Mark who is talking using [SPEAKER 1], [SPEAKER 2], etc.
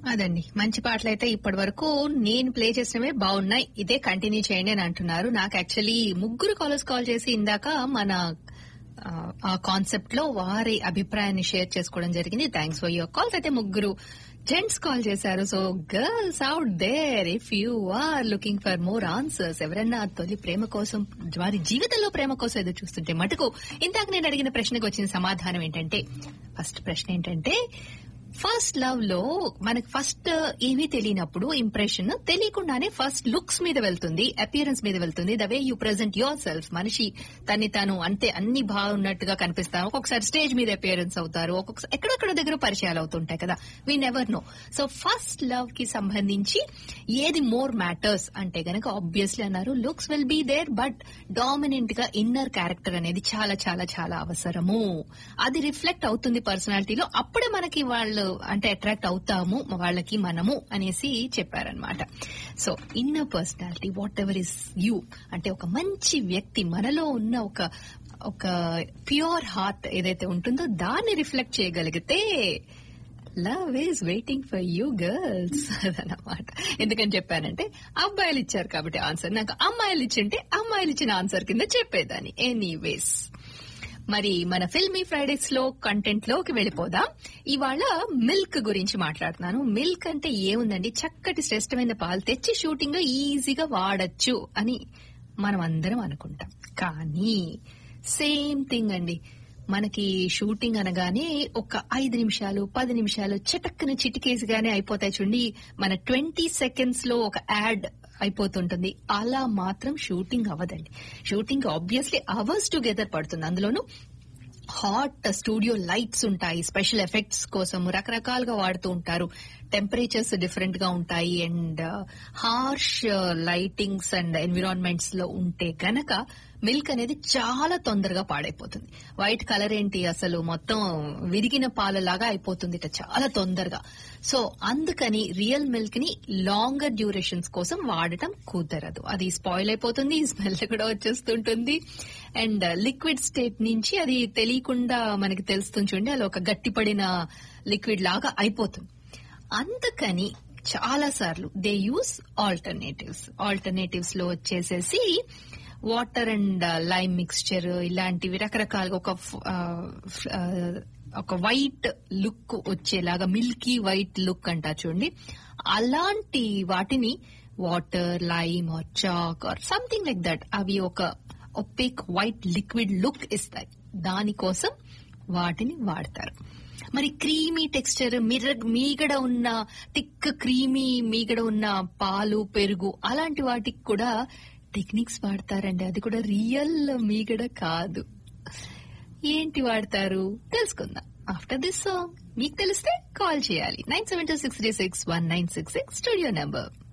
[SPEAKER 1] అదండి మంచి పాటలు అయితే ఇప్పటి వరకు నేను ప్లే చేసినవే బాగున్నాయి ఇదే కంటిన్యూ చేయండి అని అంటున్నారు నాకు యాక్చువల్లీ ముగ్గురు కాలర్స్ కాల్ చేసి ఇందాక మన ఆ, ఆ కాన్సెప్ట్ లో వారి అభిప్రాయాన్ని షేర్ చేసుకోవడం జరిగింది థ్యాంక్స్ ఫర్ యువర్ కాల్స్ అయితే ముగ్గురు జెంట్స్ కాల్ చేశారు so girls out there if you are looking for more answers ఎవరన్నా తొలి ప్రేమ కోసం వారి జీవితంలో ప్రేమ కోసం ఎదురు చూస్తుంటే మటుకు ఇందాక నేను అడిగిన ప్రశ్నకు వచ్చిన సమాధానం ఏంటంటే ఫస్ట్ ప్రశ్న ఏంటంటే ఫస్ట్ లవ్ లో మనకి ఫస్ట్ ఏమీ తెలియనప్పుడు ఇంప్రెషన్ తెలియకుండానే ఫస్ట్ లుక్స్ మీద వెళ్తుంది అపియరెన్స్ మీద వెళ్తుంది the way you present yourself మనిషి తన్ని తాను అంతే అన్ని బాగున్నట్టుగా కనిపిస్తారు ఒక్కొక్కసారి స్టేజ్ మీద అపియరెన్స్ అవుతారు ఒక్కొక్కసారి ఎక్కడెక్కడ దగ్గర పరిచయాలు అవుతుంటాయి కదా we never know so first love కి సంబంధించి ఏది మోర్ మ్యాటర్స్ అంటే గనక ఆబ్వియస్లీ అన్నారు looks will be there but dominant గా ఇన్నర్ క్యారెక్టర్ అనేది చాలా చాలా చాలా అవసరము అది రిఫ్లెక్ట్ అవుతుంది పర్సనాలిటీలో అప్పుడే మనకి వాళ్ళు అంటే అట్రాక్ట్ అవుతాము వాళ్ళకి మనము అనేసి చెప్పారనమాట so inner personality whatever is you అంటే ఒక మంచి వ్యక్తి మనలో ఉన్న ఒక ఒక ప్యూర్ హార్ట్ ఏదైతే ఉంటుందో దాన్ని రిఫ్లెక్ట్ చేయగలిగితే love is waiting for you girls అదనమాట ఎందుకని చెప్పానంటే అబ్బాయిలు ఇచ్చారు కాబట్టి ఆన్సర్ నాకు అమ్మాయిలు ఇచ్చింటే అమ్మాయిలు ఇచ్చిన ఆన్సర్ కింద చెప్పేదాన్ని ఎనీవేస్ మరి మన ఫిల్మీ ఫ్రైడేస్ లో కంటెంట్ లోకి వెళ్ళిపోదాం ఇవాళ మిల్క్ గురించి మాట్లాడుతున్నాను మిల్క్ అంటే ఏముందండి చక్కటి శ్రేష్టమైన పాలు తెచ్చి షూటింగ్ లో ఈజీగా వాడచ్చు అని మనం అందరం అనుకుంటాం కానీ సేమ్ థింగ్ అండి మనకి షూటింగ్ అనగానే ఒక ఐదు నిమిషాలు పది నిమిషాలు చిటక్కున చిటికేసిగానే అయిపోతాయి చూడండి మన ట్వంటీ సెకండ్స్ లో ఒక యాడ్ అయిపోతుంటుంది అలా మాత్రం షూటింగ్ అవ్వదండి షూటింగ్ ఆబ్వియస్లీ అవర్స్ టుగెదర్ పడుతుంది అందులోనూ హాట్ స్టూడియో లైట్స్ ఉంటాయి స్పెషల్ ఎఫెక్ట్స్ కోసం రకరకాలుగా వాడుతూ ఉంటారు టెంపరేచర్స్ డిఫరెంట్ గా ఉంటాయి and harsh lightings and environments లో ఉంటే గనక మిల్క్ అనేది చాలా తొందరగా పాడైపోతుంది వైట్ కలర్ ఏంటి అసలు మొత్తం విరిగిన పాలలాగా అయిపోతుంది ఇట చాలా తొందరగా సో అందుకని రియల్ మిల్క్ ని లాంగర్ డ్యూరేషన్స్ కోసం వాడటం కుదరదు అది స్పాయిల్ అయిపోతుంది స్మెల్ కూడా వచ్చేస్తుంటుంది అండ్ లిక్విడ్ స్టేట్ నుంచి అది తెలియకుండా మనకి తెలుస్తుంది చూడండి అది ఒక గట్టిపడిన లిక్విడ్ లాగా అయిపోతుంది అందుకని చాలా సార్లు దే యూస్ ఆల్టర్నేటివ్స్ ఆల్టర్నేటివ్స్ లో వచ్చేసేసి వాటర్ అండ్ లైమ్ మిక్స్చర్ ఇలాంటివి రకరకాలుగా ఒక ఆ, ఆ, ఒక వైట్ లుక్ వచ్చేలాగా మిల్కీ వైట్ లుక్ అంటా చూడండి అలాంటి వాటిని water lime or chalk or something like that అవి ఒక ఒపేక్ వైట్ లిక్విడ్ లుక్ ఇస్తాయి దానికోసం వాటిని వాడతారు మరి క్రీమీ టెక్స్చర్ మిర్ర మీగడ ఉన్న థిక్ క్రీమీ మీగడ ఉన్న పాలు పెరుగు అలాంటి వాటికి కూడా టెక్నిక్స్ వాడతారండి అది కూడా రియల్ మీగడ కాదు ఏంటి వాడతారు తెలుసుకుందాం ఆఫ్టర్ దిస్ సాంగ్ మీకు తెలిస్తే కాల్ చేయాలి nine seven two six three six one nine six six studio number